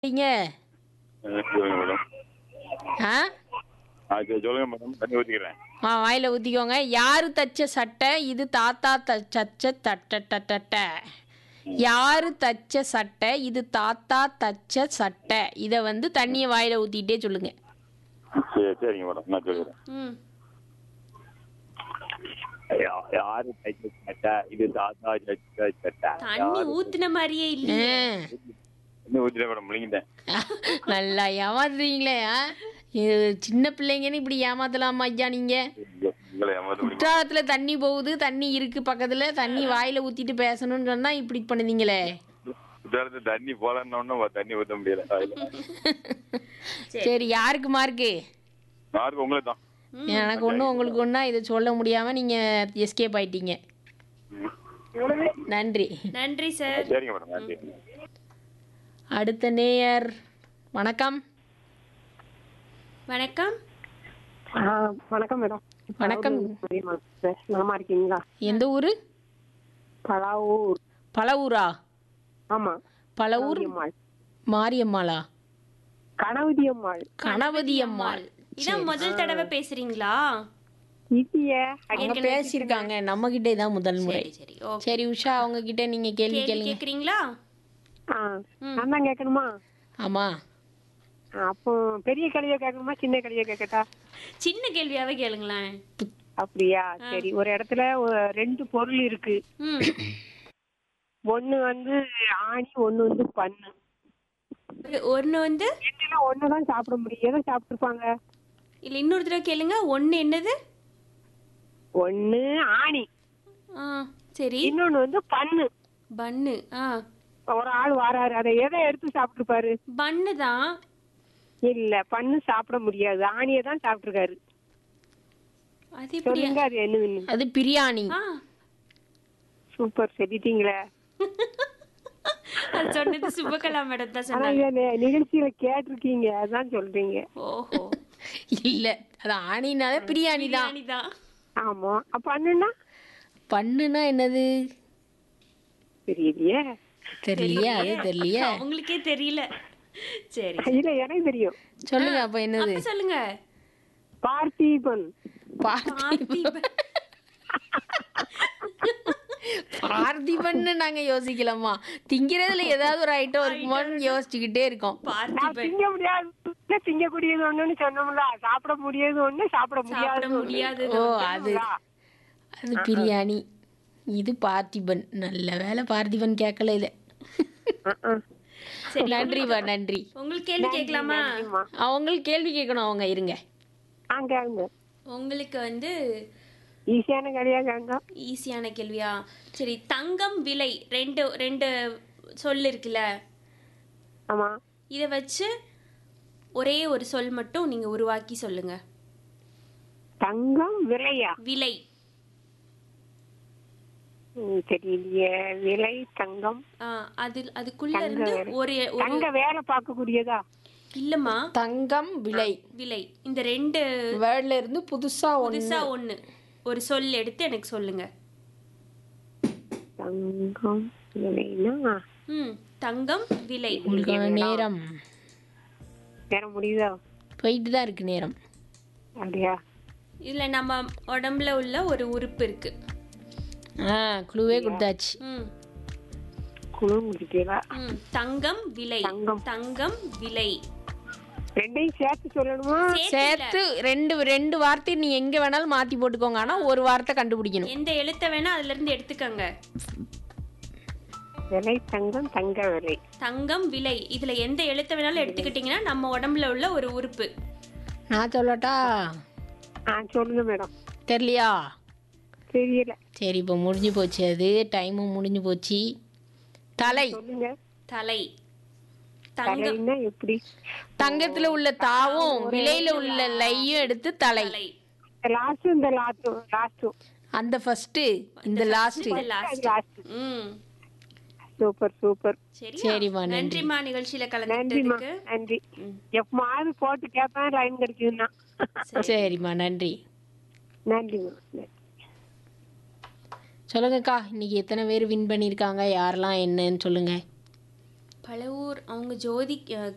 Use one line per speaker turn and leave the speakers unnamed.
நீங்க
சொல்லுங்க மேடம்
ஆ
ஆ சரி சொல்லுங்க மேடம் தண்ணி ஊற்றிக்கிறேன்
ஆ வாயில ஊத்திக்கோங்க யாரு தச்ச சட்டை இது தாத்தா தச்ச தட்ட தட்ட யாரு தச்ச சட்டை இது தாத்தா தச்ச சட்டை இதை வந்து தண்ணியை வாயில ஊத்திட்டே சொல்லுங்க
சரி சரிங்க மேடம் நான் சொல்லிடுறேன்
ம்
யா- யாரு தைச்ச சட்டை இது தாத்தா தைச்ச சட்டை
தண்ணி ஊத்துன மாதிரியே இல்லையே
தண்ணி ஊற்றிட்டேன் மேடம் முழுங்கிட்டேன்
நல்லா ஏமாத்துறீங்களே ஆ? இது சின்ன பிள்ளைங்கன்னு இப்படி ஏமாத்தலாமா ஐயா நீங்க
உங்களை ஏமாத்த முடியும்
குற்றாலத்துல தண்ணி போகுது தண்ணி இருக்கு பக்கத்துல தண்ணி வாயில ஊத்திட்டு பேசணும்னு சொன்னா இப்படி பண்ணுதீங்களே
குற்றாலத்து தண்ணி போலன்னு தண்ணி ஊற்ற முடியல அதில்
சரி யாருக்கு மார்க்கு
யாருக்கு உங்களுக்கு தான்
எனக்கு ஒன்றும் உங்களுக்கு ஒன்றா இதை சொல்ல முடியாம நீங்க எஸ்கேப் ஆயிட்டீங்க நன்றி
நன்றி சார்
சரிங்க மேடம் நன்றி
அடுத்த நேயர் வணக்கம்
வணக்கம்
ஆ, வணக்கம் மேடம்
வணக்கம்
மரியம்மா சார் நலமா இருக்கீங்களா
எந்த ஊரு
பலாவூர்
பழவூரா
ஆமா
பழவூர்
அம்மாள்
மாரியம்மாளா
கணவதி அம்மாள்
கணபதி அம்மாள்
இதான் முதல் தடவை பேசுறீங்களா
இத்திய
அவங்க பேசியிருக்காங்க நம்ம கிட்டே தான் முதல் முறை
சரி சரி ஓகே
சரி உஷா அவங்க கிட்ட நீங்க கேள்வி
கேள்வி
கேளுங்க
கேக்குறீங்களா
ஆ நான் தான் கேட்கணுமா
ஆமா
ஆ, அப்போ பெரிய கழிவை கேட்கணுமா சின்ன கழிவை கேட்கட்டா
சின்ன கேள்வியாவே கேளுங்களேன்
அப்படியா சரி ஒரு இடத்துல ஒரு ரெண்டு பொருள் இருக்கு
ம்
ஒண்ணு வந்து ஆணி ஒண்ணு வந்து பண்ணு
ஒரு- ஒண்ணு வந்து
ரெண்டுல ஒண்ணுதான் சாப்பிட முடியும் எதை சாப்பிட்டுருப்பாங்க
இல்ல இன்னொரு தடவை கேளுங்க ஒண்ணு என்னது
ஒண்ணு ஆணி
ஆ சரி
இன்னொன்னு வந்து பண்ணு
பன்னு ஆ
ஒரு ஆள் வாராரு அதை எதை எடுத்து சாப்பிட்டுருப்பாரு
பன்னு தான்
இல்ல பண்ணு சாப்பிட முடியாது ஆணியை தான் சாப்பிட்டுருக்காரு
அது எப்படி
சொல்லுங்க அது என்னதுன்னு
அது பிரியாணி
ஆ
சூப்பர் சொல்லிட்டீங்களே
அது சொன்னது சுபகலா மேடம் தான்
ஆனா
சொன்னாங்க
இத நி- நிகழ்ச்சியில கேட்டிருக்கீங்க அதான் சொல்றீங்க
ஓஹோ
இல்ல அது ஆணினால பிரியாணி தான்
பிரியாணி தான்
ஆமா அப்ப அண்ணன்னா
பண்ணுனா என்னது
தெரியலையே
தெரியலையா அது தெரியலையா
அவங்களுக்கே தெரியல சரி
இல்ல எனக்கு தெரியும்
சொல்லுங்க அப்ப என்னது
அப்ப சொல்லுங்க
பார்த்திபன்
பார்த்திபன் பார்த்திபன்னு நாங்க யோசிக்கலாமா திங்கிறதுல ஏதாவது ஒரு ஐட்டம் இருக்குமோன்னு யோசிச்சுக்கிட்டே இருக்கோம்
நான்
பார்த்திபன்
திங்க முடியாது திங்கக்கூடியது ஒண்ணுன்னு சொன்னோம்ல சாப்பிட முடியாது ஒண்ணு சாப்பிட
சாப்பிட
முடியாது
முடியாது
ஓ அது அது பிரியாணி இது பார்த்திபன் நல்ல வேலை பார்த்திபன் கேட்கல இத
சரி
நன்றிவா நன்றி
உங்களுக்கு கேள்வி கேட்கலாமா
அவங்களுக்கு கேள்வி கேட்கணும் அவங்க இருங்க
அங்க அங்க
உங்களுக்கு வந்து
ஈஸியான கடையா கேங்க
ஈஸியான கேள்வியா சரி தங்கம் விலை ரெண்டு ரெண்டு சொல் இருக்குல்ல
ஆமா
இதை வச்சு ஒரே ஒரு சொல் மட்டும் நீங்க உருவாக்கி சொல்லுங்க
தங்கம் விலையா
விலை
ம், தெரியலையே விலை தங்கம்
ஆ, அது அதுக்குள்ள
தங்க
இருந்து
வேலை.
ஒரு ஒரு
தங்க வேலை பார்க்கக்கூடியதா
இல்லம்மா
தங்கம் விலை
விலை இந்த ரெண்டு
வேர்ட்ல இருந்து புதுசா ஒண்ணு
புதுசா ஒண்ணு ஒரு சொல் எடுத்து எனக்கு சொல்லுங்க
தங்கம் விலைனா
ம் தங்கம் விலை
உங்களுக்கான நேரம்
வேற முடியுதா
போயிட்டு தான் இருக்கு நேரம்
அப்படியா
இதுல நம்ம உடம்புல உள்ள ஒரு உறுப்பு இருக்கு
ஆ குழுவே கொடுத்தாச்சு
ம்
குழு முடிக்கல
ம் தங்கம் விலை
தங்கம்.
தங்கம் விலை
ரெண்டையும் சேர்த்து சொல்லணுமா
சேர்த்து ரெண்டு ரெண்டு வார்த்தை நீ எங்க வேணாலும் மாத்தி போட்டுக்கோங்க ஆனா ஒரு வார்த்தை கண்டுபிடிக்கணும்
எந்த எழுத்தை வேணா அதுல இருந்து எடுத்துக்கங்க
விலை தங்கம் தங்க விலை
தங்கம் விலை இதுல எந்த எழுத்தை வேணாலும் எடுத்துக்கிட்டீங்கன்னா நம்ம உடம்புல உள்ள ஒரு உறுப்பு
நான் சொல்லட்டா
ஆ சொல்லுங்க மேடம்
தெரியலையா
தெரியல
சரி இப்போ முடிஞ்சு போச்சு அது டைமும் முடிஞ்சு போச்சு தலை
சொல்லுங்க
தலை தங்கம்
தலைன்னா எப்படி
தங்கத்துல உள்ள தாவும் விலையில உள்ள லையும் எடுத்து தலை
தலை
லாஸ்ட் இந்த லாஸ்டும் லாஸ்டும்
அந்த ஃபர்ஸ்ட் இந்த லாஸ்ட்
இந்த லாஸ்ட்
லாஸ்ட்
ம்
சூப்பர் சூப்பர்
சரியா
சரிம்மா, நன்றி.
நன்றிம்மா நிகழ்ச்சியில
நன்றிம்மா
கலந்துட்டதுக்கு
நன்றி எப்பமாவது போட்டு கேட்பேன் லைன் கிடைக்குதுன்னா
சரிம்மா நன்றி
நன்றிம்மா நன்றி
சொல்லுங்கக்கா இன்னைக்கு எத்தனை பேர் வின் பண்ணியிருக்காங்க யாரெல்லாம் என்னன்னு சொல்லுங்க
பழவூர் அவங்க ஜோதி அஹ்,